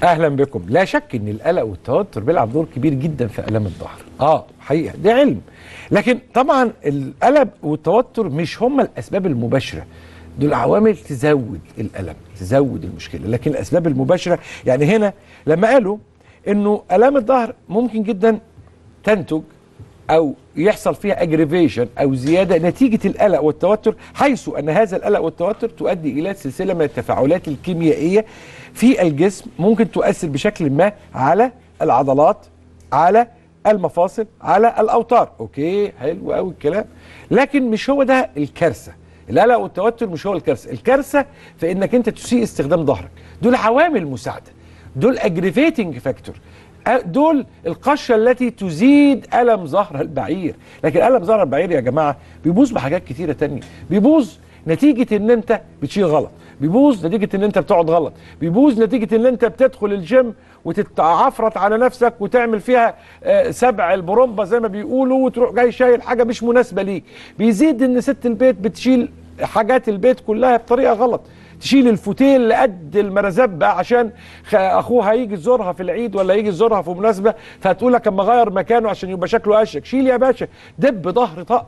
اهلا بكم لا شك ان القلق والتوتر بيلعب دور كبير جدا في الام الظهر اه حقيقه ده علم لكن طبعا القلق والتوتر مش هما الاسباب المباشره دول عوامل تزود الالم تزود المشكله لكن الاسباب المباشره يعني هنا لما قالوا انه الام الظهر ممكن جدا تنتج او يحصل فيها اجريفيشن او زياده نتيجه القلق والتوتر حيث ان هذا القلق والتوتر تؤدي الى سلسله من التفاعلات الكيميائيه في الجسم ممكن تؤثر بشكل ما على العضلات على المفاصل على الاوتار اوكي حلو قوي الكلام لكن مش هو ده الكارثه القلق والتوتر مش هو الكارثه الكارثه في انك انت تسيء استخدام ظهرك دول عوامل مساعده دول اجريفيتنج فاكتور دول القشه التي تزيد الم ظهر البعير لكن الم ظهر البعير يا جماعه بيبوظ بحاجات كتيره تانية بيبوظ نتيجه ان انت بتشيل غلط بيبوظ نتيجه ان انت بتقعد غلط بيبوظ نتيجه ان انت بتدخل الجيم وتتعفرت على نفسك وتعمل فيها آه سبع البرومبا زي ما بيقولوا وتروح جاي شايل حاجه مش مناسبه ليك بيزيد ان ست البيت بتشيل حاجات البيت كلها بطريقه غلط تشيل الفوتيل لقد المرزبة عشان اخوها يجي يزورها في العيد ولا يجي يزورها في مناسبه فتقول لك اما اغير مكانه عشان يبقى شكله اشيك شيل يا باشا دب ظهر طق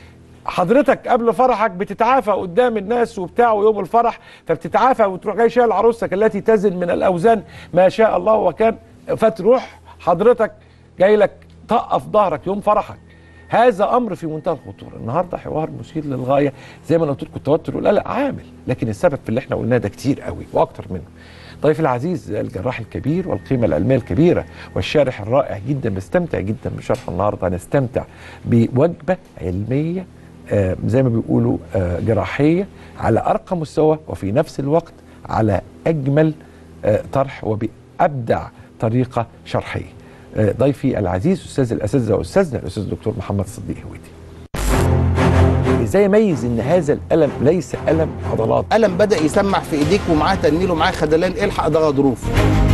حضرتك قبل فرحك بتتعافى قدام الناس وبتاع يوم الفرح فبتتعافى وتروح جاي شايل عروستك التي تزن من الاوزان ما شاء الله وكان فتروح حضرتك جاي لك طق في ظهرك يوم فرحك هذا امر في منتهى الخطوره النهارده حوار مثير للغايه زي ما انا قلت لكم التوتر والقلق عامل لكن السبب في اللي احنا قلناه ده كتير قوي واكتر منه ضيف العزيز الجراح الكبير والقيمه العلميه الكبيره والشارح الرائع جدا بستمتع جدا بشرحه النهارده هنستمتع بوجبه علميه آه زي ما بيقولوا آه جراحيه على ارقى مستوى وفي نفس الوقت على اجمل آه طرح وبابدع طريقه شرحيه ضيفي العزيز استاذ الاساتذه واستاذنا الاستاذ الدكتور محمد صديق هويدي ازاي اميز ان هذا الالم ليس الم عضلات الم بدا يسمع في ايديك ومعاه تنميل ومعاه خدلان الحق ده غضروف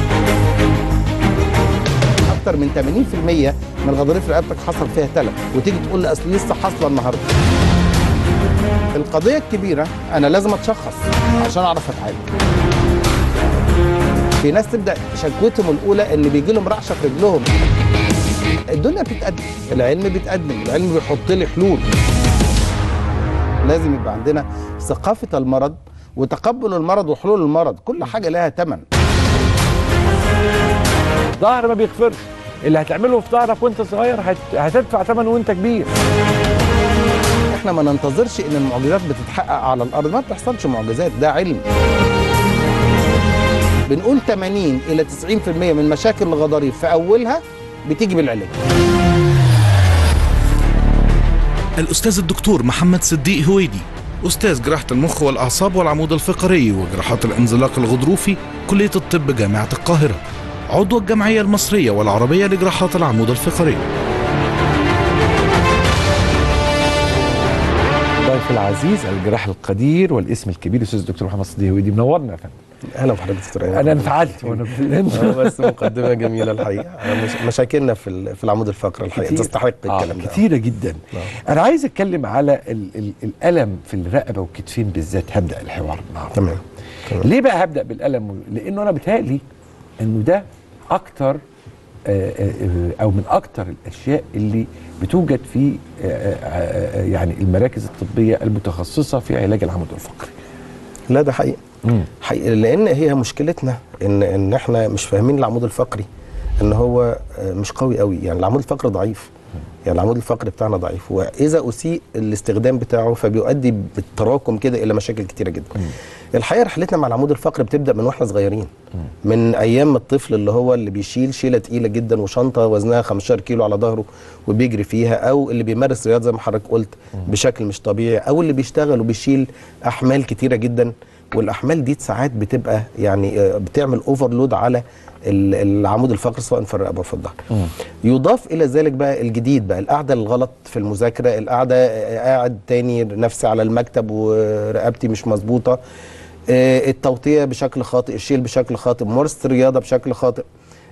اكتر من 80% من الغضاريف رقبتك حصل فيها تلف وتيجي تقول لي اصل لسه حاصله النهارده القضيه الكبيره انا لازم اتشخص عشان اعرف اتعالج في ناس تبدا شكوتهم الاولى ان بيجي لهم رعشه في رجلهم الدنيا بتتقدم العلم بيتقدم العلم بيحط لي حلول لازم يبقى عندنا ثقافه المرض وتقبل المرض وحلول المرض كل حاجه لها ثمن ظهر ما بيغفرش اللي هتعمله في ظهرك وانت صغير هت... هتدفع ثمنه وانت كبير احنا ما ننتظرش ان المعجزات بتتحقق على الارض ما بتحصلش معجزات ده علم بنقول 80 الى 90% من مشاكل الغضاريف في اولها بتيجي بالعلاج الأستاذ الدكتور محمد صديق هويدي أستاذ جراحة المخ والأعصاب والعمود الفقري وجراحات الانزلاق الغضروفي كلية الطب جامعة القاهرة عضو الجمعية المصرية والعربية لجراحات العمود الفقري ضيف العزيز الجراح القدير والاسم الكبير الاستاذ الدكتور محمد صديق هويدي منورنا يا فندم اهلا بحضرتك دكتور انا انفعلت وانا بتكلم بس مقدمه جميله الحقيقه مش مشاكلنا في في العمود الفقري الحقيقه تستحق الكلام آه ده كتيره جدا آه. انا عايز اتكلم على ال ال الالم في الرقبه والكتفين بالذات هبدا الحوار النهارده تمام ليه بقى هبدا بالالم لانه انا بتهيألي انه ده اكتر او من اكتر الاشياء اللي بتوجد في يعني المراكز الطبيه المتخصصه في علاج العمود الفقري لا ده حقيقي حقيقي لان هي مشكلتنا ان ان احنا مش فاهمين العمود الفقري ان هو مش قوي قوي يعني العمود الفقري ضعيف يعني العمود الفقري بتاعنا ضعيف واذا اسيء الاستخدام بتاعه فبيؤدي بالتراكم كده الى مشاكل كتيره جدا مم. الحقيقه رحلتنا مع العمود الفقري بتبدا من واحنا صغيرين مم. من ايام الطفل اللي هو اللي بيشيل شيله تقيله جدا وشنطه وزنها 15 كيلو على ظهره وبيجري فيها او اللي بيمارس رياضه زي ما حضرتك قلت مم. بشكل مش طبيعي او اللي بيشتغل وبيشيل احمال كتيره جدا والاحمال دي ساعات بتبقى يعني بتعمل اوفرلود على العمود الفقري سواء في الرقبه في الظهر يضاف الى ذلك بقى الجديد بقى القعده الغلط في المذاكره القعده قاعد تاني نفسي على المكتب ورقبتي مش مظبوطه التوطيه بشكل خاطئ الشيل بشكل خاطئ ممارسه الرياضه بشكل خاطئ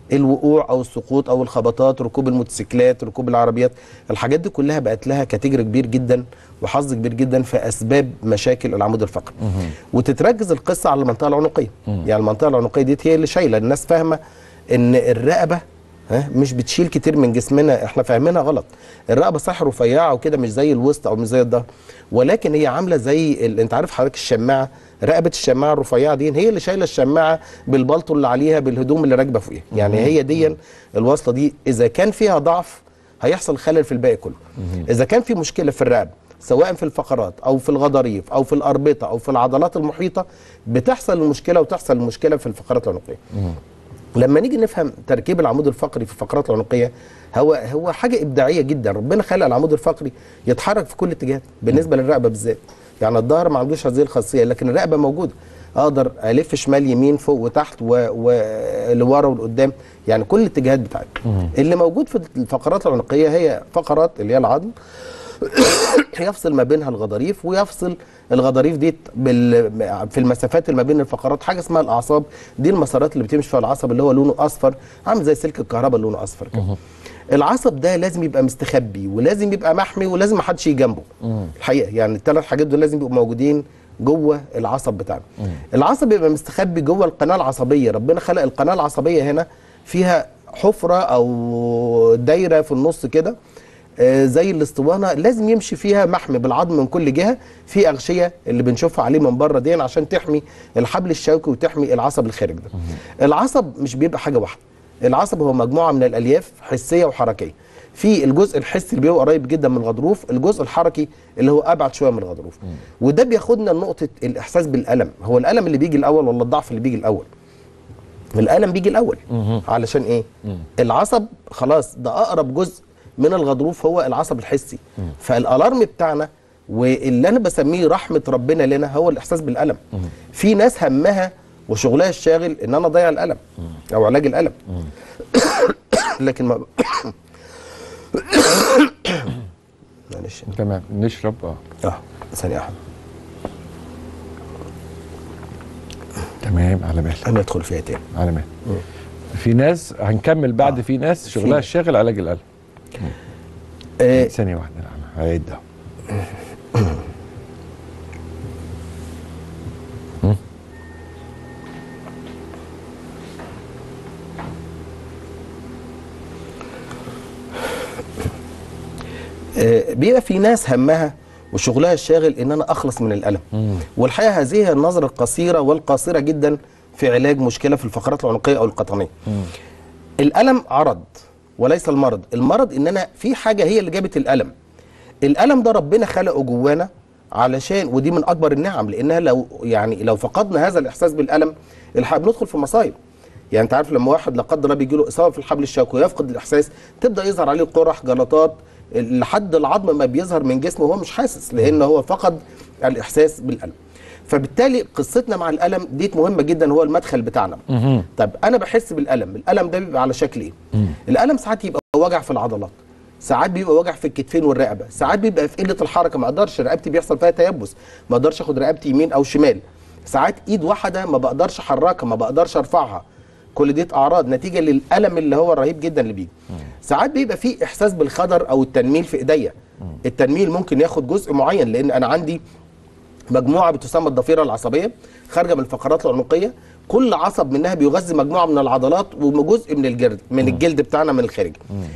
الوقوع او السقوط او الخبطات ركوب الموتوسيكلات ركوب العربيات الحاجات دي كلها بقت لها كاتيجوري كبير جدا وحظ كبير جدا في اسباب مشاكل العمود الفقري وتتركز القصه على المنطقه العنقيه يعني المنطقه العنقيه دي هي اللي شايله الناس فاهمه ان الرقبه ها مش بتشيل كتير من جسمنا احنا فاهمينها غلط الرقبه صح رفيعه وكده مش زي الوسط او مش زي الظهر ولكن هي عامله زي ال... انت عارف حضرتك الشماعه رقبه الشماعه الرفيعه دي هي اللي شايله الشماعه بالبلطو اللي عليها بالهدوم اللي راكبه فوقيها يعني هي دي الوصله دي اذا كان فيها ضعف هيحصل خلل في الباقي كله اذا كان في مشكله في الرقبه سواء في الفقرات او في الغضاريف او في الاربطه او في العضلات المحيطه بتحصل المشكله وتحصل المشكله في الفقرات العنقيه لما نيجي نفهم تركيب العمود الفقري في الفقرات العنقيه هو هو حاجه ابداعيه جدا ربنا خلق العمود الفقري يتحرك في كل اتجاه بالنسبه للرقبه بالذات يعني الظهر ما عندوش هذه الخاصيه لكن الرقبه موجوده اقدر الف شمال يمين فوق وتحت ولورا ولقدام يعني كل الاتجاهات بتاعتي اللي موجود في الفقرات العنقيه هي فقرات اللي هي العظم يفصل ما بينها الغضاريف ويفصل الغضاريف دي بال... في المسافات اللي ما بين الفقرات حاجه اسمها الاعصاب دي المسارات اللي بتمشي فيها العصب اللي هو لونه اصفر عامل زي سلك الكهرباء اللي لونه اصفر كده العصب ده لازم يبقى مستخبي ولازم يبقى محمي ولازم ما حدش يجي جنبه الحقيقه يعني الثلاث حاجات دول لازم يبقوا موجودين جوه العصب بتاعنا العصب يبقى مستخبي جوه القناه العصبيه ربنا خلق القناه العصبيه هنا فيها حفره او دايره في النص كده آه، زي الاسطوانه لازم يمشي فيها محمي بالعظم من كل جهه في اغشيه اللي بنشوفها عليه من بره دي عشان تحمي الحبل الشوكي وتحمي العصب الخارج ده العصب مش بيبقى حاجه واحده العصب هو مجموعه من الالياف حسيه وحركيه في الجزء الحسي اللي بيبقى قريب جدا من الغضروف الجزء الحركي اللي هو ابعد شويه من الغضروف وده بياخدنا لنقطه الاحساس بالالم هو الالم اللي بيجي الاول ولا الضعف اللي بيجي الاول الالم بيجي الاول علشان ايه العصب خلاص ده اقرب جزء من الغضروف هو العصب الحسي فالالارم بتاعنا واللي انا بسميه رحمه ربنا لنا هو الاحساس بالالم في ناس همها وشغلها الشاغل ان انا اضيع الالم او علاج الالم لكن ما معلش تمام نشرب اه اه ثانيه واحده تمام على بالك انا ادخل فيها تاني على بالك في ناس هنكمل بعد في ناس شغلها في- الشاغل علاج القلب آه ثانيه واحده لا هعيد ده آه، بيبقى في ناس همها وشغلها الشاغل ان انا اخلص من الالم والحقيقه هذه هي النظره القصيره والقاصره جدا في علاج مشكله في الفقرات العنقيه او القطنيه الالم عرض وليس المرض المرض ان انا في حاجه هي اللي جابت الالم الالم ده ربنا خلقه جوانا علشان ودي من اكبر النعم لانها لو يعني لو فقدنا هذا الاحساس بالالم الحق بندخل في مصايب يعني انت عارف لما واحد لا قدر الله بيجي له اصابه في الحبل الشوكي ويفقد الاحساس تبدا يظهر عليه قرح جلطات لحد العظم ما بيظهر من جسمه وهو مش حاسس لان هو فقد الاحساس بالالم فبالتالي قصتنا مع الالم ديت مهمه جدا هو المدخل بتاعنا طب انا بحس بالالم الالم ده بيبقى على شكل ايه الالم ساعات يبقى وجع في العضلات ساعات بيبقى وجع في الكتفين والرقبه ساعات بيبقى في قله الحركه ما اقدرش رقبتي بيحصل فيها تيبس ما اقدرش اخد رقبتي يمين او شمال ساعات ايد واحده ما بقدرش احركها ما بقدرش ارفعها كل دي اعراض نتيجه للالم اللي هو الرهيب جدا اللي بيجي ساعات بيبقى في احساس بالخضر او التنميل في ايديا التنميل ممكن ياخد جزء معين لان انا عندي مجموعه بتسمى الضفيره العصبيه خارجه من الفقرات العنقيه كل عصب منها بيغذي مجموعه من العضلات وجزء من الجلد من الجلد بتاعنا من الخارج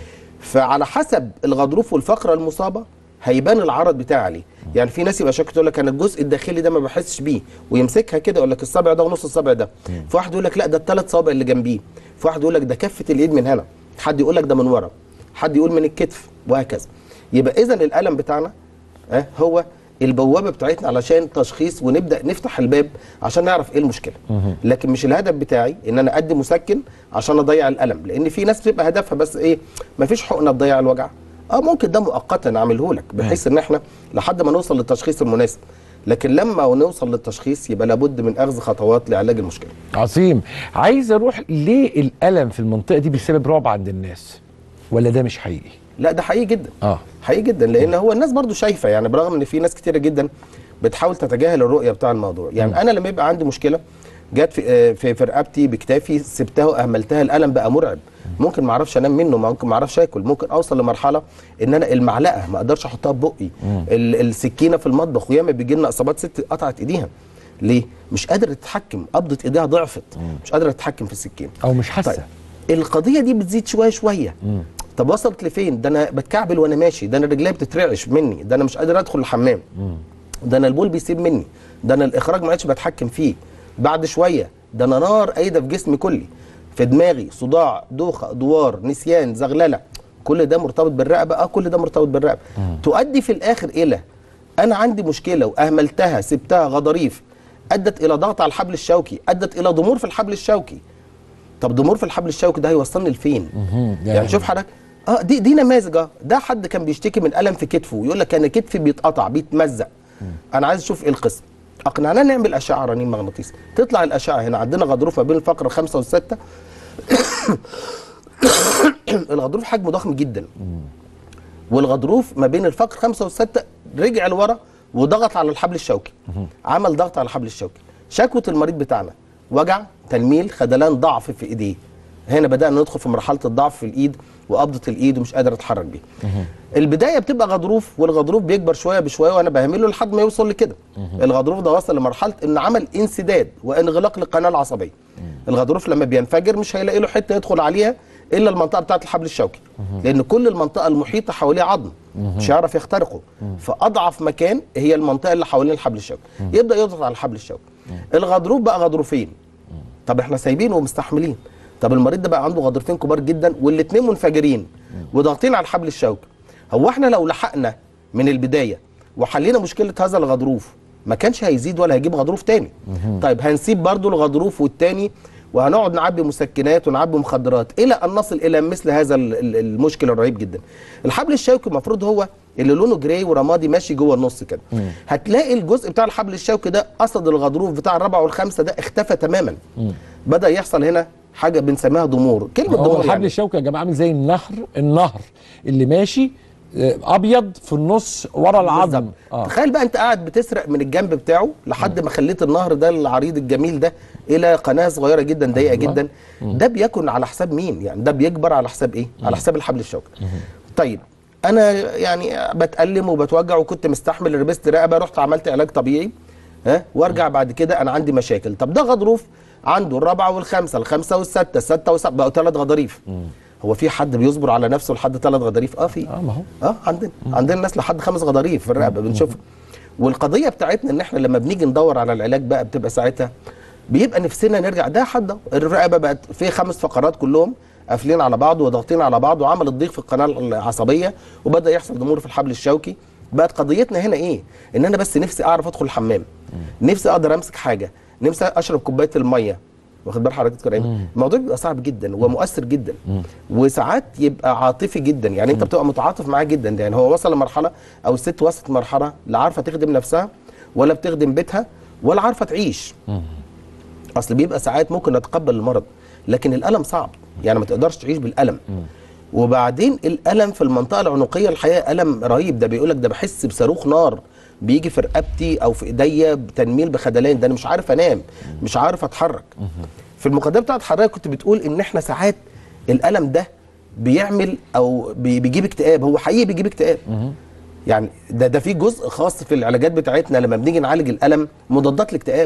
فعلى حسب الغضروف والفقره المصابه هيبان العرض بتاعي عليه يعني في ناس يبقى شاكك تقول لك انا الجزء الداخلي ده ما بحسش بيه ويمسكها كده يقول لك الصابع ده ونص الصابع ده في واحد يقول لك لا ده الثلاث صوابع اللي جنبيه في واحد يقول لك ده كفه اليد من هنا حد يقول لك ده من ورا حد يقول من الكتف وهكذا يبقى اذا الالم بتاعنا اه هو البوابه بتاعتنا علشان تشخيص ونبدا نفتح الباب عشان نعرف ايه المشكله لكن مش الهدف بتاعي ان انا ادي مسكن عشان اضيع الالم لان في ناس بتبقى هدفها بس ايه مفيش حقنه تضيع الوجع اه ممكن ده مؤقتا اعمله لك بحيث ان احنا لحد ما نوصل للتشخيص المناسب لكن لما نوصل للتشخيص يبقى لابد من اخذ خطوات لعلاج المشكله عظيم عايز اروح ليه الالم في المنطقه دي بيسبب رعب عند الناس ولا ده مش حقيقي لا ده حقيقي جدا اه حقيقي جدا لان هو الناس برضو شايفه يعني برغم ان في ناس كتيره جدا بتحاول تتجاهل الرؤيه بتاع الموضوع يعني انا لما يبقى عندي مشكله جت في آه، في في رقبتي بكتافي سبتها واهملتها الالم بقى مرعب ممكن ما اعرفش انام منه ممكن ما اعرفش اكل ممكن اوصل لمرحله ان انا المعلقه ما اقدرش احطها في بقي ال- السكينه في المطبخ وياما بيجي لنا اصابات ست قطعت ايديها ليه مش قادره تتحكم قبضه ايديها ضعفت مش قادره تتحكم في السكينه او مش حاسه طيب القضيه دي بتزيد شويه شويه طب وصلت لفين ده انا بتكعبل وانا ماشي ده انا رجلي بتترعش مني ده انا مش قادر ادخل الحمام ده انا البول بيسيب مني ده انا الاخراج ما عادش بتحكم فيه بعد شويه ده انا نار قايده في جسمي كلي في دماغي صداع دوخه دوار نسيان زغلله كل ده مرتبط بالرقبه اه كل ده مرتبط بالرقبه تؤدي في الاخر الى انا عندي مشكله واهملتها سبتها غضاريف ادت الى ضغط على الحبل الشوكي ادت الى ضمور في الحبل الشوكي طب ضمور في الحبل الشوكي ده هيوصلني لفين يعني شوف حضرتك اه دي دي نماذج اه ده حد كان بيشتكي من الم في كتفه يقول لك انا كتفي بيتقطع بيتمزق انا عايز اشوف ايه القصه اقنعناه نعمل اشعه رنين مغناطيسي تطلع الاشعه هنا عندنا غضروف ما بين الفقره الخامسه والسته الغضروف حجمه ضخم جدا والغضروف ما بين الفقر خمسة والستة رجع لورا وضغط على الحبل الشوكي عمل ضغط على الحبل الشوكي شكوى المريض بتاعنا وجع تنميل خدلان ضعف في ايديه هنا بدأنا ندخل في مرحلة الضعف في الايد وقبضة الايد ومش قادر اتحرك بيه البداية بتبقى غضروف والغضروف بيكبر شوية بشوية وانا بهمله لحد ما يوصل لكده الغضروف ده وصل لمرحلة ان عمل انسداد وانغلاق للقناة العصبية الغضروف لما بينفجر مش هيلاقي له حتة يدخل عليها الا المنطقه بتاعه الحبل الشوكي لان كل المنطقه المحيطه حواليه عظم مش هيعرف يخترقه فاضعف مكان هي المنطقه اللي حوالين الحبل الشوكي يبدا يضغط على الحبل الشوكي الغضروف بقى غضروفين طب احنا سايبينه ومستحملين طب المريض ده بقى عنده غضروفين كبار جدا والاثنين منفجرين وضاغطين على الحبل الشوكي هو احنا لو لحقنا من البدايه وحلينا مشكله هذا الغضروف ما كانش هيزيد ولا هيجيب غضروف تاني طيب هنسيب برضو الغضروف والتاني وهنقعد نعبي مسكنات ونعبي مخدرات الى ان نصل الى مثل هذا ال- ال- المشكل الرهيب جدا الحبل الشوكي المفروض هو اللي لونه جراي ورمادي ماشي جوه النص كده هتلاقي الجزء بتاع الحبل الشوكي ده قصد الغضروف بتاع الرابعه والخامسه ده اختفى تماما بدا يحصل هنا حاجه بنسميها ضمور كلمه هو ضمور الحبل يعني الشوكي يا جماعه عامل زي النهر النهر اللي ماشي آه، ابيض في النص ورا العظم بالظبط. اه تخيل بقى انت قاعد بتسرق من الجنب بتاعه لحد ما خليت النهر ده العريض الجميل ده الى قناه صغيره جدا ضيقه أيوة. جدا ده بيكون على حساب مين يعني ده بيكبر على حساب ايه على حساب الحبل الشوكي طيب انا يعني بتألم وبتوجع وكنت مستحمل لبست رقبه رحت عملت علاج طبيعي ها وارجع بعد كده انا عندي مشاكل طب ده غضروف عنده الرابعه والخامسه الخامسه والسته السته والسبعه بقوا ثلاث غضاريف هو في حد بيصبر على نفسه لحد ثلاث غضاريف اه في اه ما هو اه عندنا عندنا ناس لحد خمس غضاريف في الرقبه بنشوفها والقضيه بتاعتنا ان احنا لما بنيجي ندور على العلاج بقى بتبقى ساعتها بيبقى نفسنا نرجع ده حد الرقبه بقت في خمس فقرات كلهم قافلين على بعض وضاغطين على بعض وعمل الضيق في القناه العصبيه وبدا يحصل ضمور في الحبل الشوكي بقت قضيتنا هنا ايه ان انا بس نفسي اعرف ادخل الحمام نفسي اقدر امسك حاجه نفسي اشرب كوبايه الميه واخد بال حضرتك دكتور ايمن الموضوع بيبقى صعب جدا ومؤثر جدا وساعات يبقى عاطفي جدا يعني انت بتبقى متعاطف معاه جدا يعني هو وصل لمرحله او الست وصلت لمرحله لا عارفه تخدم نفسها ولا بتخدم بيتها ولا عارفه تعيش اصل بيبقى ساعات ممكن نتقبل المرض لكن الالم صعب يعني ما تقدرش تعيش بالالم وبعدين الالم في المنطقه العنقيه الحقيقه الم رهيب ده بيقول لك ده بحس بصاروخ نار بيجي في رقبتي او في ايديا بتنميل بخدلان ده انا مش عارف انام مش عارف اتحرك في المقدمه بتاعت حضرتك كنت بتقول ان احنا ساعات الالم ده بيعمل او بي- بيجيب اكتئاب هو حقيقي بيجيب اكتئاب يعني ده ده في جزء خاص في العلاجات بتاعتنا لما بنيجي نعالج الالم مضادات الاكتئاب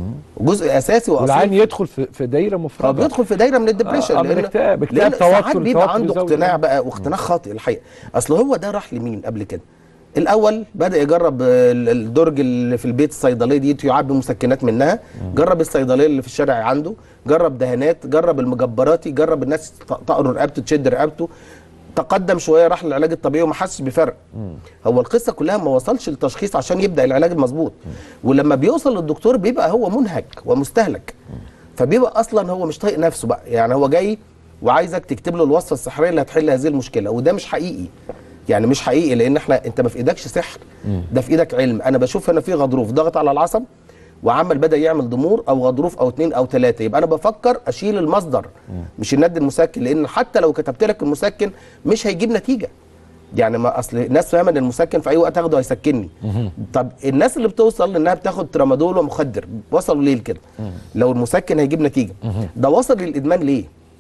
جزء اساسي والعين واصيل يدخل في في دايره مفرده فبيدخل في دايره من الدبريشن آه، من لان اكتئاب- اكتئاب، لان ساعات توتر- بيبقى توتر عنده زوجي. اقتناع بقى واقتناع خاطئ الحقيقه اصل هو ده راح لمين قبل كده الاول بدا يجرب ال- الدرج اللي في البيت الصيدليه دي يعبي مسكنات منها جرب الصيدليه اللي في الشارع عنده جرب دهانات جرب المجبراتي جرب الناس تقر رقبته تشد رقبته تقدم شويه راح للعلاج الطبيعي وما حسش بفرق هو القصه كلها ما وصلش للتشخيص عشان يبدا العلاج المظبوط ولما بيوصل للدكتور بيبقى هو منهك ومستهلك فبيبقى اصلا هو مش طايق نفسه بقى يعني هو جاي وعايزك تكتب له الوصفه السحريه اللي هتحل هذه المشكله وده مش حقيقي يعني مش حقيقي لان احنا انت ما في ايدكش سحر ده في ايدك علم انا بشوف هنا في غضروف ضغط على العصب وعمل بدا يعمل ضمور او غضروف او اتنين او تلاته يبقى انا بفكر اشيل المصدر مش الند المسكن لان حتى لو كتبت لك المسكن مش هيجيب نتيجه يعني ما اصل الناس فاهمه ان المسكن في اي وقت اخده هيسكنني طب الناس اللي بتوصل انها بتاخد ترامادول ومخدر وصلوا ليه كده لو المسكن هيجيب نتيجه ده وصل للادمان ليه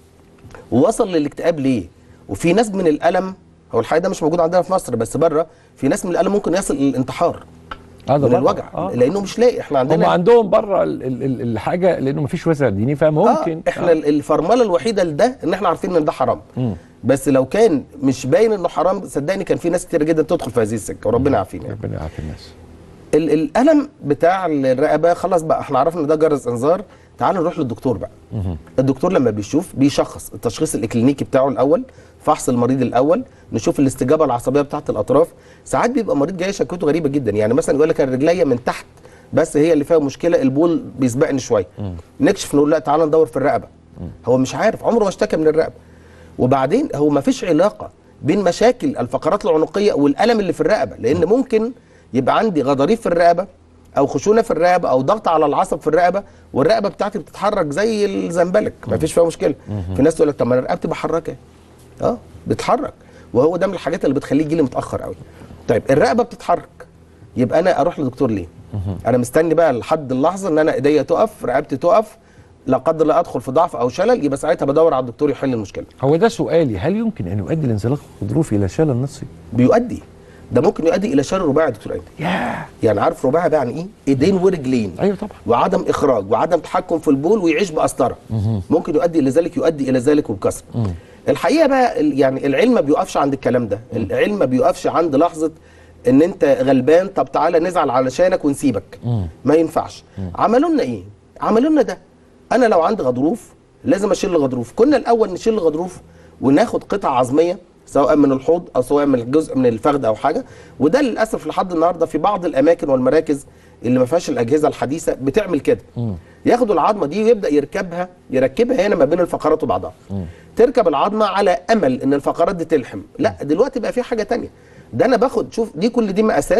ووصل للاكتئاب ليه وفي ناس من الالم هو الحقيقه ده مش موجود عندنا في مصر بس بره في ناس من الالم ممكن يصل للانتحار هذا من بره. الوجع آه. لانه مش لاقي احنا هم عندنا عندهم بره ال- ال- ال- الحاجه لانه مفيش وسع ديني فممكن آه احنا آه. الفرمله الوحيده لده ان احنا عارفين ان ده حرام مم. بس لو كان مش باين انه حرام صدقني كان في ناس كتير جدا تدخل في هذه السكه وربنا يعافينا يعني. ربنا يعافي الناس ال- الالم بتاع الرقبه خلاص بقى احنا عرفنا ان ده جرس انذار تعال نروح للدكتور بقى الدكتور لما بيشوف بيشخص التشخيص الاكلينيكي بتاعه الاول فحص المريض الاول نشوف الاستجابه العصبيه بتاعه الاطراف ساعات بيبقى مريض جاي شكوته غريبه جدا يعني مثلا يقول لك الرجليه من تحت بس هي اللي فيها مشكله البول بيسبقني شويه نكشف نقول لا تعال ندور في الرقبه هو مش عارف عمره ما اشتكى من الرقبه وبعدين هو ما فيش علاقه بين مشاكل الفقرات العنقيه والالم اللي في الرقبه لان ممكن يبقى عندي غضاريف في الرقبه او خشونه في الرقبه او ضغط على العصب في الرقبه والرقبه بتاعتي بتتحرك زي الزنبلك ما فيش فيها مشكله في ناس تقول لك طب ما انا رقبتي بحركها اه بتتحرك وهو ده من الحاجات اللي بتخليه يجي لي متاخر قوي طيب الرقبه بتتحرك يبقى انا اروح لدكتور ليه انا مستني بقى لحد اللحظه ان انا ايديا تقف رقبتي تقف لا قدر الله ادخل في ضعف او شلل يبقى ساعتها بدور على الدكتور يحل المشكله هو ده سؤالي هل يمكن ان يؤدي الانزلاق الغضروفي الى شلل نصفي؟ بيؤدي ده ممكن يؤدي الى شلل رباعي يا دكتور ايمن ياه يعني عارف رباعي ده يعني ايه ايدين ورجلين ايوه طبعا وعدم اخراج وعدم تحكم في البول ويعيش بقسطره ممكن يؤدي الى ذلك يؤدي الى ذلك وبكسر الحقيقه بقى ال- يعني العلم ما بيوقفش عند الكلام ده العلم ما بيوقفش عند لحظه ان انت غلبان طب تعالى نزعل علشانك ونسيبك ما ينفعش عملوا لنا ايه عملوا لنا ده انا لو عندي غضروف لازم اشيل الغضروف كنا الاول نشيل الغضروف وناخد قطعه عظميه سواء من الحوض او سواء من جزء من الفخذ او حاجه وده للاسف لحد النهارده في بعض الاماكن والمراكز اللي ما فيهاش الاجهزه الحديثه بتعمل كده ياخدوا العظمه دي ويبدا يركبها يركبها هنا ما بين الفقرات وبعضها تركب العظمه على امل ان الفقرات دي تلحم لا دلوقتي بقى في حاجه تانية ده انا باخد شوف دي كل دي مقاسات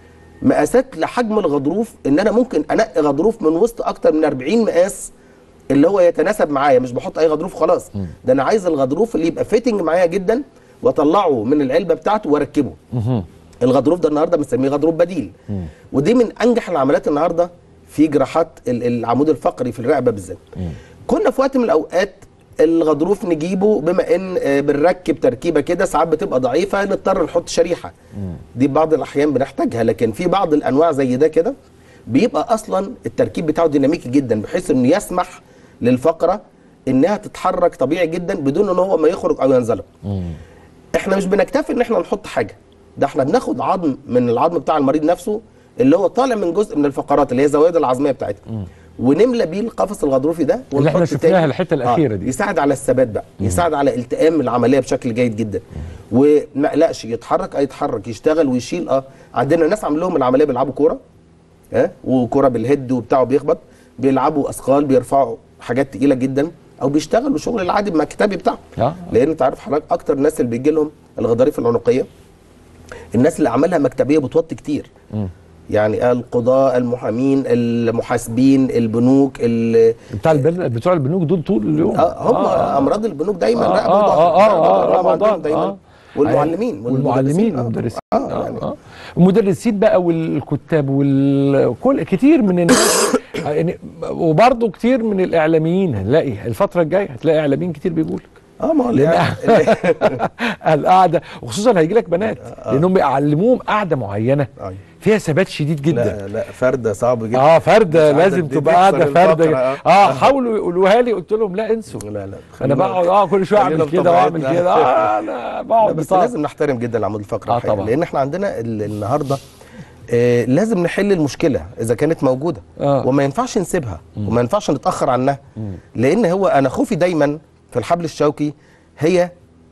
مقاسات لحجم الغضروف ان انا ممكن انقي غضروف من وسط اكتر من 40 مقاس اللي هو يتناسب معايا مش بحط اي غضروف خلاص ده انا عايز الغضروف اللي يبقى فيتنج معايا جدا واطلعه من العلبه بتاعته واركبه الغضروف ده النهارده بنسميه غضروف بديل ودي من انجح العمليات النهارده في جراحات ال- العمود الفقري في الرقبه بالذات كنا في وقت من الاوقات الغضروف نجيبه بما ان آه، بنركب تركيبه كده ساعات بتبقى ضعيفه نضطر نحط شريحه دي بعض الاحيان بنحتاجها لكن في بعض الانواع زي ده كده بيبقى اصلا التركيب بتاعه ديناميكي جدا بحيث انه يسمح للفقره انها تتحرك طبيعي جدا بدون ان هو ما يخرج او ينزلق احنا مش بنكتفي ان احنا نحط حاجه ده احنا بناخد عظم من العظم بتاع المريض نفسه اللي هو طالع من جزء من الفقرات اللي هي الزوايد العظميه بتاعتها ونملى بيه القفص الغضروفي ده اللي احنا ونحط شفناها تاني. الحتة الأخيرة دي. يساعد على الثبات بقى يساعد على التئام العمليه بشكل جيد جدا وما قلقش يتحرك اه يتحرك يشتغل ويشيل اه عندنا ناس عامل لهم العمليه بيلعبوا كوره ها وكوره بالهيد وبتاعه بيخبط بيلعبوا اثقال بيرفعوا حاجات تقيله جدا او بيشتغلوا شغل العادي المكتبي بتاعهم آه. لان انت عارف حضرتك اكتر الناس اللي بيجي لهم الغضاريف العنقيه الناس اللي عملها مكتبيه بتوطي كتير يعني القضاء المحامين المحاسبين البنوك ال- بتاع البن... بتوع البنوك دول طول اليوم آه هم امراض البنوك دايما آه، رقبه آه، وظهر. آه، آه، رقبة آه، وظهر رمضان، عندهم دايما آه. والمعلمين والمعلمين آه. والمدرسين آه، آه، يعني آه. المدرسين بقى والكتاب وكل كتير من الناس يعني وبرضه كتير من الاعلاميين هنلاقي الفتره الجايه هتلاقي اعلاميين كتير بيقول اه ما هو لان الإعلام- القعده وخصوصا هيجي لك بنات لانهم بيعلموهم قعده معينه أيوة. فيها ثبات شديد جدا لا لا فرده صعب جدا اه فرده مش لازم عدد تبقى بيكسر قاعده فرده الفقرة، اه حاولوا يقولوها لي قلت لهم لا انسوا لا لا انا خلينا- بقعد اه كل شويه خلينا اعمل في كده واعمل طبيعتنا. كده اه انا لا بقعد بس بطاقة. لازم نحترم جدا العمود الفقري آه الحقيقة، طبعا. لان احنا عندنا ال- النهارده آه لازم نحل المشكله اذا كانت موجوده آه. وما ينفعش نسيبها وما ينفعش نتاخر عنها لان هو انا خوفي دايما في الحبل الشوكي هي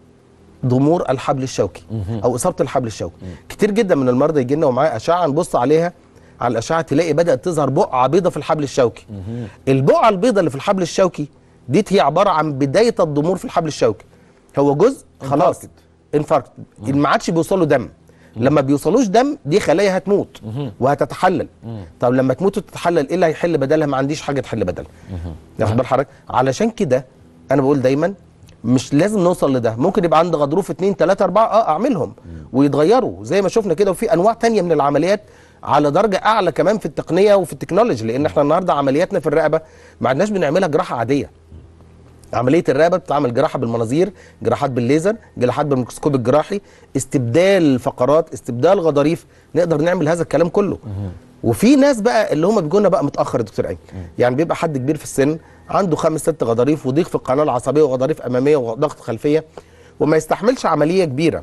ضمور الحبل الشوكي او اصابه الحبل الشوكي كتير جدا من المرضى يجي لنا ومعاه اشعه نبص عليها على الاشعه تلاقي بدات تظهر بقعه بيضه في الحبل الشوكي البقعه البيضه اللي في الحبل الشوكي ديت هي عباره عن بدايه الضمور في الحبل الشوكي هو جزء خلاص انفاركت ما عادش بيوصله دم لما بيوصلوش دم دي خلايا هتموت وهتتحلل طب لما تموت وتتحلل ايه اللي هيحل بدلها ما عنديش حاجه تحل بدلها واخد بال حضرتك علشان كده انا بقول دايما مش لازم نوصل لده ممكن يبقى عندي غضروف اتنين تلاتة اربعة اه اعملهم ويتغيروا زي ما شفنا كده وفي انواع تانية من العمليات على درجة اعلى كمان في التقنية وفي التكنولوجي لان احنا النهاردة عملياتنا في الرقبة ما عدناش بنعملها جراحة عادية عمليه الرقبه بتتعمل جراحه بالمناظير جراحات بالليزر جراحات بالميكروسكوب الجراحي استبدال فقرات استبدال غضاريف نقدر نعمل هذا الكلام كله وفي ناس بقى اللي هم بيجوا لنا بقى متاخر يا دكتور ايمن يعني بيبقى حد كبير في السن عنده خمس ست غضاريف وضيق في القناه العصبيه وغضاريف اماميه وضغط خلفيه وما يستحملش عمليه كبيره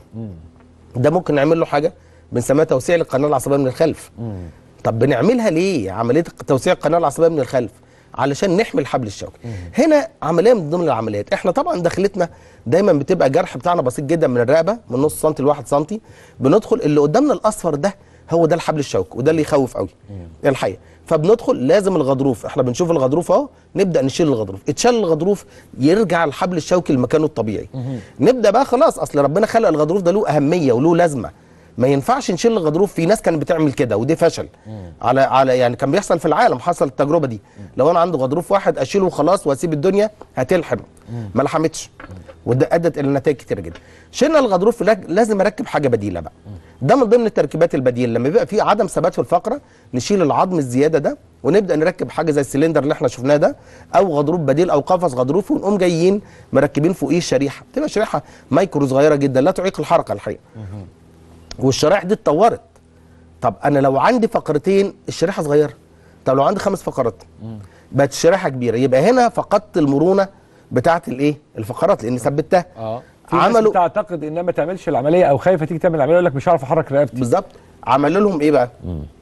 ده ممكن نعمل له حاجه بنسميها توسيع للقناه العصبيه من الخلف طب بنعملها ليه عمليه توسيع القناه العصبيه من الخلف علشان نحمي الحبل الشوكي هنا عمليه من ضمن العمليات احنا طبعا دخلتنا دايما بتبقى جرح بتاعنا بسيط جدا من الرقبه من نص سنتي لواحد سنتي بندخل اللي قدامنا الاصفر ده هو ده الحبل الشوكي وده اللي يخوف قوي الحقيقه فبندخل لازم الغضروف احنا بنشوف الغضروف اهو نبدا نشيل الغضروف اتشال الغضروف يرجع الحبل الشوكي لمكانه الطبيعي نبدا بقى خلاص اصل ربنا خلق الغضروف ده له اهميه وله لازمه ما ينفعش نشيل الغضروف في ناس كانت بتعمل كده ودي فشل على على يعني كان بيحصل في العالم حصل التجربه دي لو انا عندي غضروف واحد اشيله وخلاص واسيب الدنيا هتلحم ما لحمتش وده ادت الى نتائج كتير جدا شلنا الغضروف لا- لازم اركب حاجه بديله بقى ده من ضمن التركيبات البديله لما بيبقى في عدم ثبات في الفقره نشيل العظم الزياده ده ونبدا نركب حاجه زي السلندر اللي احنا شفناه ده او غضروف بديل او قفص غضروفي ونقوم جايين مركبين فوقيه الشريحه بتبقى شريحه مايكرو صغيره جدا لا تعيق الحركه الحقيقه والشرايح دي اتطورت طب انا لو عندي فقرتين الشريحه صغيره طب لو عندي خمس فقرات بقت الشريحه كبيره يبقى هنا فقدت المرونه بتاعت الايه الفقرات لان ثبتها اه في ناس عملوا بتعتقد انها ما تعملش العمليه او خايفه تيجي تعمل العمليه يقول لك مش هعرف احرك رقبتي بالظبط عملوا لهم ايه بقى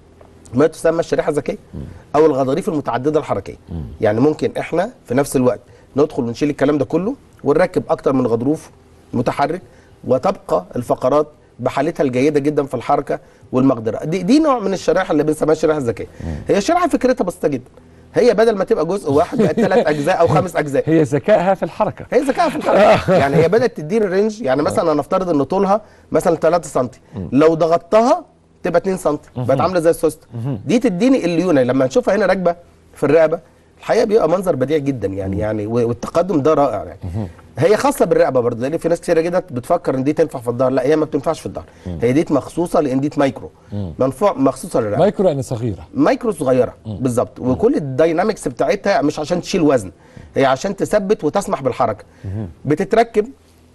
ما تسمى الشريحه الذكيه او الغضاريف المتعدده الحركيه يعني ممكن احنا في نفس الوقت ندخل ونشيل الكلام ده كله ونركب اكتر من غضروف متحرك وتبقى الفقرات بحالتها الجيده جدا في الحركه والمقدره دي دي نوع من الشرائح اللي بنسميها الشريحه الذكيه هي شريحه فكرتها بسيطه جدا هي بدل ما تبقى جزء واحد بقت ثلاث اجزاء او خمس اجزاء هي ذكائها في الحركه هي ذكاء في الحركه يعني هي بدات تديني رينج يعني مثلا نفترض ان طولها مثلا 3 سم لو ضغطتها تبقى 2 سم بقت عامله زي السوست دي تديني الليونه لما نشوفها هنا راكبه في الرقبه الحقيقه بيبقى منظر بديع جدا يعني يعني و- والتقدم ده رائع يعني هي خاصه بالرقبه برضه لان في ناس كتيره جدا بتفكر ان دي تنفع في الظهر لا هي ما بتنفعش في الظهر هي دي مخصوصه لان دي مايكرو منفوع مخصوصه للرقبه مايكرو يعني صغيره مايكرو صغيره بالظبط وكل الداينامكس بتاعتها مش عشان تشيل وزن هي عشان تثبت وتسمح بالحركه بتتركب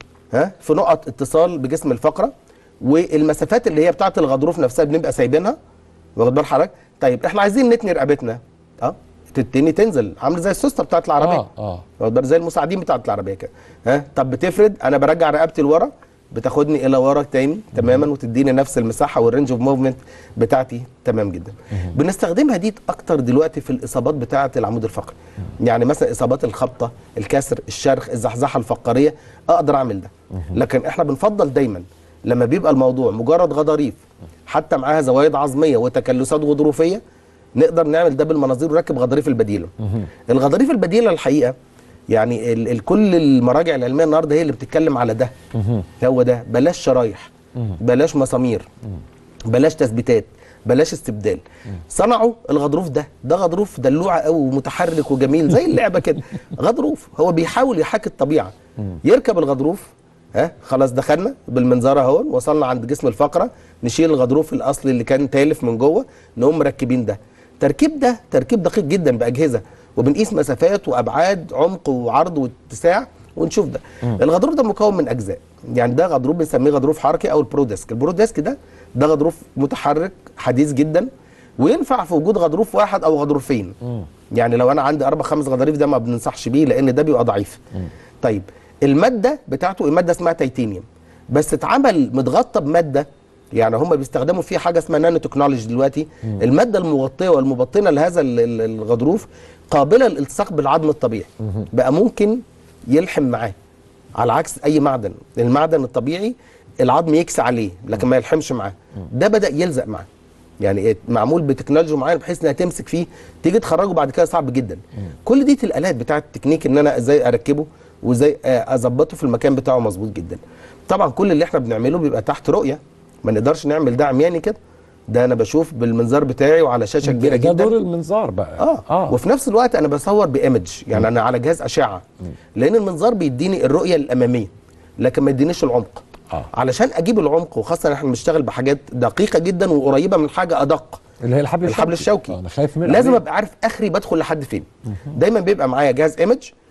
ها في نقط اتصال بجسم الفقره والمسافات اللي هي بتاعه الغضروف نفسها بنبقى سايبينها واخد بال حضرتك طيب احنا عايزين نتني رقبتنا اه تتني تنزل عامله زي السوسته بتاعه العربيه اه اه واخد بالك؟ زي المساعدين بتاعه العربيه كده ها طب بتفرد انا برجع رقبتي لورا بتاخدني الى ورا تاني تماما وتديني نفس المساحه والرينج اوف موفمنت بتاعتي تمام جدا بنستخدمها دي اكتر دلوقتي في الاصابات بتاعه العمود الفقري يعني مثلا اصابات الخبطه الكسر الشرخ الزحزحه الفقريه اقدر اعمل ده لكن احنا بنفضل دايما لما بيبقى الموضوع مجرد غضاريف حتى معاها زوايد عظميه وتكلسات غضروفيه نقدر نعمل ده بالمناظير ونركب غضاريف البديله الغضاريف البديله الحقيقه يعني ال ال كل المراجع العلميه النهارده هي اللي بتتكلم على ده هو ده بلاش شرايح بلاش مسامير بلاش تثبيتات بلاش استبدال صنعوا الغضروف ده ده غضروف دلوعه قوي ومتحرك وجميل زي اللعبه كده غضروف هو بيحاول يحاكي الطبيعه يركب الغضروف ها خلاص دخلنا بالمنظار اهو وصلنا عند جسم الفقره نشيل الغضروف الاصلي اللي كان تالف من جوه نقوم مركبين ده تركيب ده تركيب دقيق جدا باجهزه وبنقيس مسافات وابعاد عمق وعرض واتساع ونشوف ده الغضروف ده مكون من اجزاء يعني ده غضروف بنسميه غضروف حركي او البروديسك البروديسك ده ده غضروف متحرك حديث جدا وينفع في وجود غضروف واحد او غضروفين يعني لو انا عندي اربع خمس غضاريف ده ما بننصحش بيه لان ده بيبقى ضعيف طيب الماده بتاعته الماده اسمها تيتانيوم بس اتعمل متغطى بماده يعني هم بيستخدموا فيه حاجه اسمها نانو تكنولوجي دلوقتي الماده المغطيه والمبطنه لهذا ال- ال- الغضروف قابله للالتصاق بالعظم الطبيعي بقى ممكن يلحم معاه على عكس اي معدن المعدن الطبيعي العظم يكسى عليه لكن ما يلحمش معاه ده بدا يلزق معاه يعني إيه؟ معمول بتكنولوجيا معينه بحيث انها تمسك فيه تيجي تخرجه بعد كده صعب جدا كل دي الالات بتاعه التكنيك ان انا ازاي اركبه وازاي آه، اظبطه في المكان بتاعه مظبوط جدا طبعا كل اللي احنا بنعمله بيبقى تحت رؤيه ما نقدرش نعمل ده عمياني كده ده انا بشوف بالمنظار بتاعي وعلى شاشه كبيره ده جدا دور المنظار بقى اه, آه. وفي نفس الوقت انا بصور بايمج يعني انا على جهاز اشعه لان المنظار بيديني الرؤيه الاماميه لكن ما يدينيش العمق آه. علشان اجيب العمق وخاصه احنا بنشتغل بحاجات دقيقه جدا وقريبه من حاجه ادق اللي هي الحبل الحبل الشوكي آه، انا خايف منه لازم عليه. ابقى عارف اخري بدخل لحد فين دايما بيبقى معايا جهاز ايمج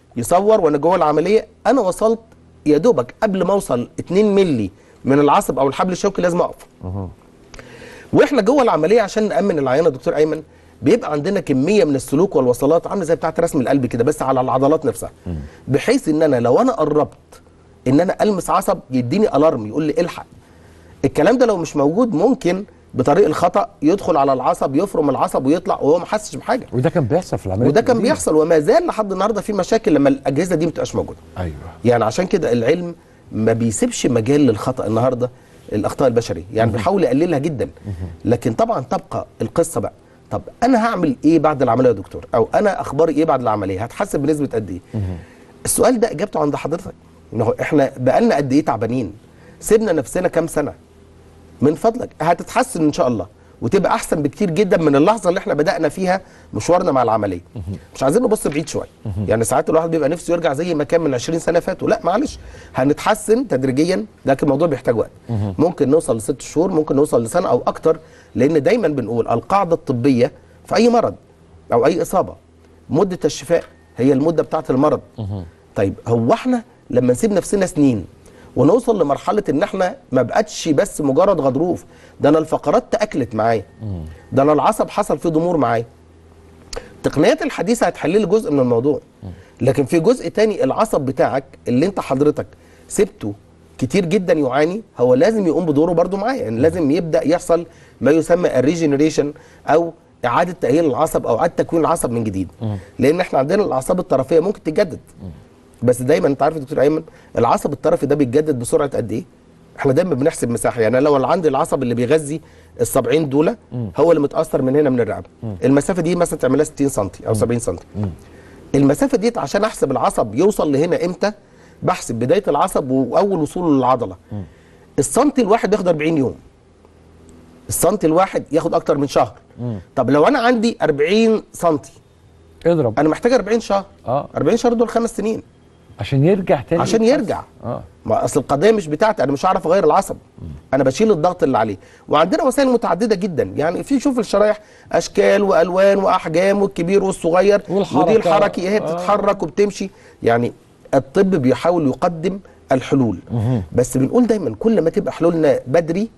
يصور وانا جوه العمليه انا وصلت يا دوبك قبل ما اوصل 2 مللي من العصب او الحبل الشوكي لازم اقف واحنا جوه العمليه عشان نامن العيان يا دكتور ايمن بيبقى عندنا كميه من السلوك والوصلات عامله زي بتاعه رسم القلب كده بس على العضلات نفسها بحيث ان انا لو انا قربت ان انا المس عصب يديني الارم يقول لي الحق الكلام ده لو مش موجود ممكن بطريق الخطا يدخل على العصب يفرم العصب ويطلع وهو ما حسش بحاجه وده كان بيحصل في العمليه وده كان بيحصل وما زال لحد النهارده في مشاكل لما الاجهزه دي ما بتبقاش موجوده ايوه يعني عشان كده العلم ما بيسيبش مجال للخطا النهارده الاخطاء البشريه يعني بيحاول يقللها جدا لكن طبعا تبقى القصه بقى طب انا هعمل ايه بعد العمليه يا دكتور او انا اخباري ايه بعد العمليه هتحسب بنسبه قد ايه السؤال ده اجابته عند حضرتك إن هو احنا بقالنا قد ايه تعبانين سيبنا نفسنا كام سنه من فضلك هتتحسن ان شاء الله وتبقى احسن بكتير جدا من اللحظه اللي احنا بدانا فيها مشوارنا مع العمليه مش عايزين نبص بعيد شويه يعني ساعات الواحد بيبقى نفسه يرجع زي ما كان من 20 سنه فاتوا لا معلش هنتحسن تدريجيا لكن الموضوع بيحتاج وقت ممكن نوصل لست شهور ممكن نوصل لسنه او اكتر لان دايما بنقول القاعده الطبيه في اي مرض او اي اصابه مده الشفاء هي المده بتاعه المرض طيب هو احنا لما نسيب نفسنا سنين ونوصل لمرحله ان احنا ما بقتش بس مجرد غضروف ده انا الفقرات تاكلت معايا ده انا العصب حصل فيه ضمور معايا التقنيات الحديثه هتحل لي جزء من الموضوع لكن في جزء تاني العصب بتاعك اللي انت حضرتك سبته كتير جدا يعاني هو لازم يقوم بدوره برضو معايا يعني لازم يبدا يحصل ما يسمى الريجنريشن او اعاده تاهيل العصب او اعاده تكوين العصب من جديد لان احنا عندنا الاعصاب الطرفيه ممكن تتجدد بس دايما انت عارف يا دكتور ايمن العصب الطرفي ده بيتجدد بسرعه قد ايه احنا دايما بنحسب مساحه يعني لو عندي العصب اللي بيغذي السبعين دول هو اللي متاثر من هنا من الرقبه المسافه دي مثلا تعملها 60 سم او 70 سم المسافه ديت عشان احسب العصب يوصل لهنا امتى بحسب بدايه العصب واول وصوله للعضله السنتي الواحد بياخد 40 يوم السنتي الواحد ياخد اكتر من شهر طب لو انا عندي 40 سنتي اضرب انا محتاج 40 شهر اه 40 شهر دول خمس سنين عشان يرجع تاني عشان يتحسن. يرجع اه ما اصل القضيه مش بتاعتي انا مش هعرف اغير العصب انا بشيل الضغط اللي عليه وعندنا وسائل متعدده جدا يعني في شوف الشرايح اشكال والوان واحجام والكبير والصغير والحركة. ودي الحركي هي آه. بتتحرك وبتمشي يعني الطب بيحاول يقدم الحلول بس بنقول دايما كل ما تبقى حلولنا بدري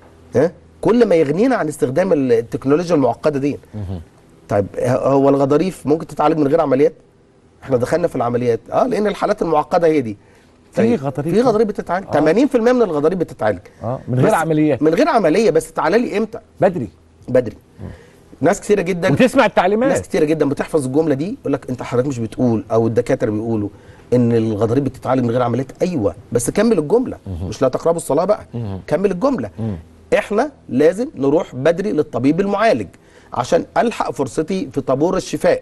ها كل ما يغنينا عن استخدام التكنولوجيا المعقده دي طيب هو الغضاريف ممكن تتعالج من غير عمليات احنا دخلنا في العمليات اه لان الحالات المعقده هي دي في غضاريف في غضاريف بتتعالج آه. 80% من الغضاريف بتتعالج اه من غير بس- عمليات من غير عمليه بس تعالى لي امتى بدري بدري ناس كثيره جدا وتسمع ناس التعليمات كتيره جدا بتحفظ الجمله دي يقول لك انت حضرتك مش بتقول او الدكاتره بيقولوا ان الغضاريف بتتعالج من غير عمليات ايوه بس كمل الجمله مش لا تقربوا الصلاه بقى كمل الجمله احنا لازم نروح بدري للطبيب المعالج عشان الحق فرصتي في طابور الشفاء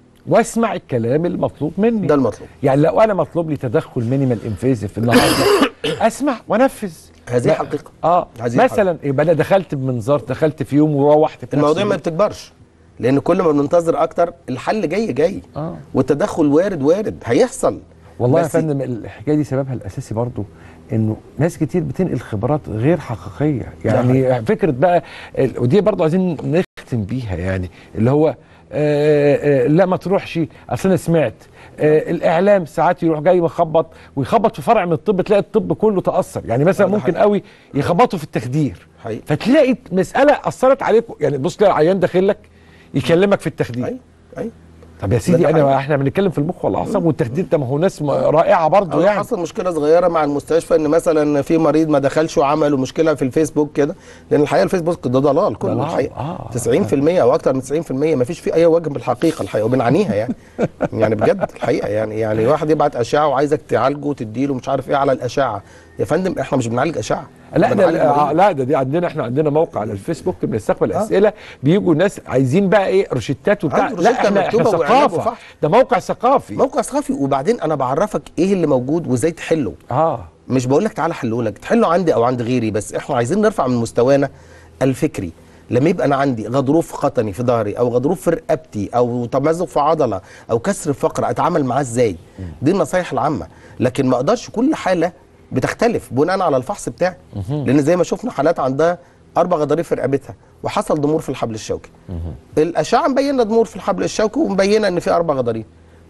واسمع الكلام المطلوب مني ده المطلوب يعني لو انا مطلوب لي تدخل مينيمال انفيزيف النهارده اسمع وانفذ هذه لا- حقيقة. اه هذه مثلا يبقى انا دخلت بمنظار دخلت في يوم وروحت في نفس الموضوع ما اليوم. بتكبرش لان كل ما بننتظر اكتر الحل جاي جاي آه. والتدخل وارد وارد هيحصل والله يا بس- فندم الحكايه دي سببها الاساسي برضو انه ناس كتير بتنقل خبرات غير حقيقيه يعني فكره بقى ال- ودي برضو عايزين نختم بيها يعني اللي هو آه آه لا ما تروحش اصل انا سمعت آه الاعلام ساعات يروح جاي مخبط ويخبط في فرع من الطب تلاقي الطب كله تاثر يعني مثلا آه، ده ممكن حقيقي. قوي يخبطوا في التخدير حقيقي. فتلاقي مساله اثرت عليك يعني بص تلاقي العيان داخل لك يكلمك في التخدير اي اي طب يا سيدي ده انا حقيقي. احنا بنتكلم في المخ والاعصاب والتخدير ده ما هو ناس م- رائعه برضه أو يعني حصل مشكله صغيره مع المستشفى ان مثلا في مريض ما دخلش وعملوا مشكله في الفيسبوك كده لان الحقيقه الفيسبوك ده ضلال كله ضلال، الحقيقه آه. 90% او اكتر من 90% ما فيش فيه اي وجه بالحقيقه الحقيقه وبنعانيها يعني يعني بجد الحقيقه يعني يعني واحد يبعت اشعه وعايزك تعالجه وتديله مش عارف ايه على الاشعه يا فندم احنا مش بنعالج اشعه لا إحنا ده بنعالج آه، مريض. لا ده دي عندنا احنا عندنا موقع على الفيسبوك بنستقبل اسئله بيجوا ناس عايزين بقى ايه روشتات وبتاع عنده لا روشتة احنا احنا مكتوبة وإعلان ثقافه وفحص. ده موقع ثقافي موقع ثقافي وبعدين انا بعرفك ايه اللي موجود وازاي تحله اه مش بقول لك تعالى حله لك تحله عندي او عند غيري بس احنا عايزين نرفع من مستوانا الفكري لما يبقى انا عندي غضروف قطني في ظهري او غضروف في رقبتي او تمزق في عضله او كسر في فقره اتعامل معاه ازاي دي النصايح العامه لكن ما اقدرش كل حاله بتختلف بناء على الفحص بتاعي لان زي ما شفنا حالات عندها اربع غضاريف في رقبتها وحصل ضمور في الحبل الشوكي الاشعه مبينه ضمور في الحبل الشوكي ومبينه ان في اربع غضاريف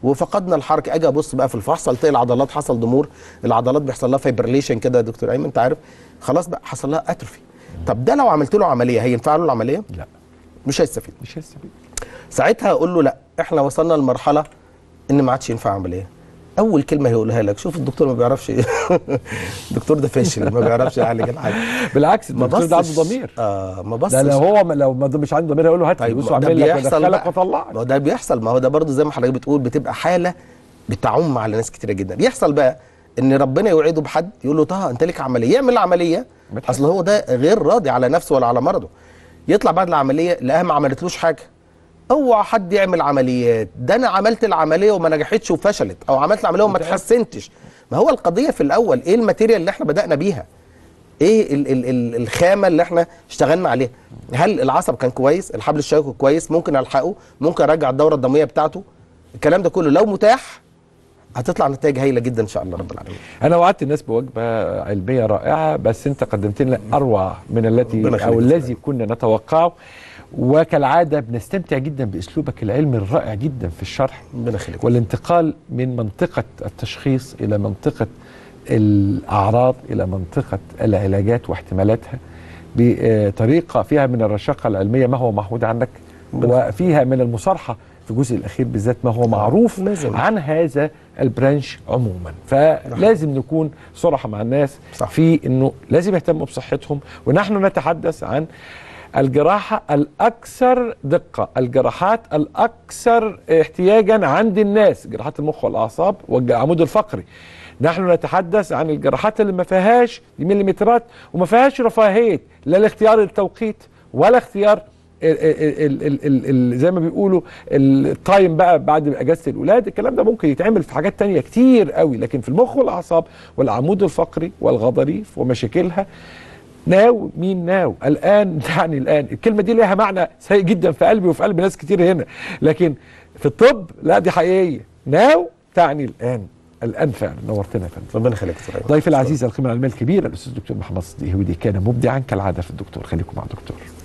وفقدنا الحركه اجي ابص بقى في الفحص تلاقي العضلات حصل ضمور العضلات بيحصل لها فايبرليشن كده يا دكتور ايمن انت عارف خلاص بقى حصل لها اتروفي طب ده لو عملت له عمليه هينفع له العمليه لا مش هيستفيد مش هيستفيد ساعتها اقول له لا احنا وصلنا لمرحله ان ما عادش ينفع عمليه اول كلمه هيقولها لك شوف الدكتور ما بيعرفش الدكتور ده فاشل ما بيعرفش يعالج الحاجه بالعكس ما الدكتور ده عنده بصش ضمير اه ما بصش ده لو هو لو ما مش عنده ضمير هيقول له هات طيب فلوس ما ده واعمل لك بيحصل وادخلك بقى. واطلعك ما هو ده بيحصل ما هو ده برضه زي ما حضرتك بتقول بتبقى حاله بتعم على ناس كتيره جدا يحصل بقى ان ربنا يوعده بحد يقول له طه انت ليك عمليه يعمل عمليه متحمس. اصل هو ده غير راضي على نفسه ولا على مرضه يطلع بعد العمليه لقاها ما عملتلوش حاجه اوعى حد يعمل عمليات ده انا عملت العمليه وما نجحتش وفشلت او عملت العمليه وما اتحسنتش ما هو القضيه في الاول ايه الماتيريال اللي احنا بدانا بيها ايه ال ال ال الخامه اللي احنا اشتغلنا عليها هل العصب كان كويس الحبل الشوكي كويس ممكن الحقه ممكن ارجع الدوره الدمويه بتاعته الكلام ده كله لو متاح هتطلع نتائج هايله جدا ان شاء الله رب العالمين انا وعدت الناس بوجبه علميه رائعه بس انت قدمت لنا اروع من التي ربنا يخليك او يا الذي كنا نتوقعه وكالعاده بنستمتع جدا باسلوبك العلمي الرائع جدا في الشرح ربنا يخليك والانتقال من منطقه التشخيص الى منطقه الاعراض الى منطقه العلاجات واحتمالاتها بطريقه فيها من الرشاقه العلميه ما هو معهود عنك وفيها من المصارحه في الجزء الاخير بالذات ما هو معروف لازم. عن هذا البرانش عموما فلازم نكون صراحه مع الناس صح. في انه لازم يهتموا بصحتهم ونحن نتحدث عن الجراحة الأكثر دقة الجراحات الأكثر احتياجا عند الناس جراحات المخ والأعصاب والعمود الفقري نحن نتحدث عن الجراحات اللي ما فيهاش مليمترات وما فيهاش رفاهية لا لاختيار التوقيت ولا اختيار ال ال ال ال ال زي ما بيقولوا التايم بقى بعد اجازه الولاد الكلام ده ممكن يتعمل في حاجات تانية كتير قوي لكن في المخ والاعصاب والعمود الفقري والغضاريف ومشاكلها ناو مين ناو الان تعني الان الكلمه دي ليها معنى سيء جدا في قلبي وفي قلب ناس كتير هنا لكن في الطب لا دي حقيقيه ناو تعني الان الان فعلا نورتنا يا فندم ربنا يخليك يا دكتور أيمن. ضيفي العزيز القيمه العلميه الكبيره الاستاذ الدكتور محمد صديق هودي كان مبدعا كالعاده في الدكتور خليكم مع الدكتور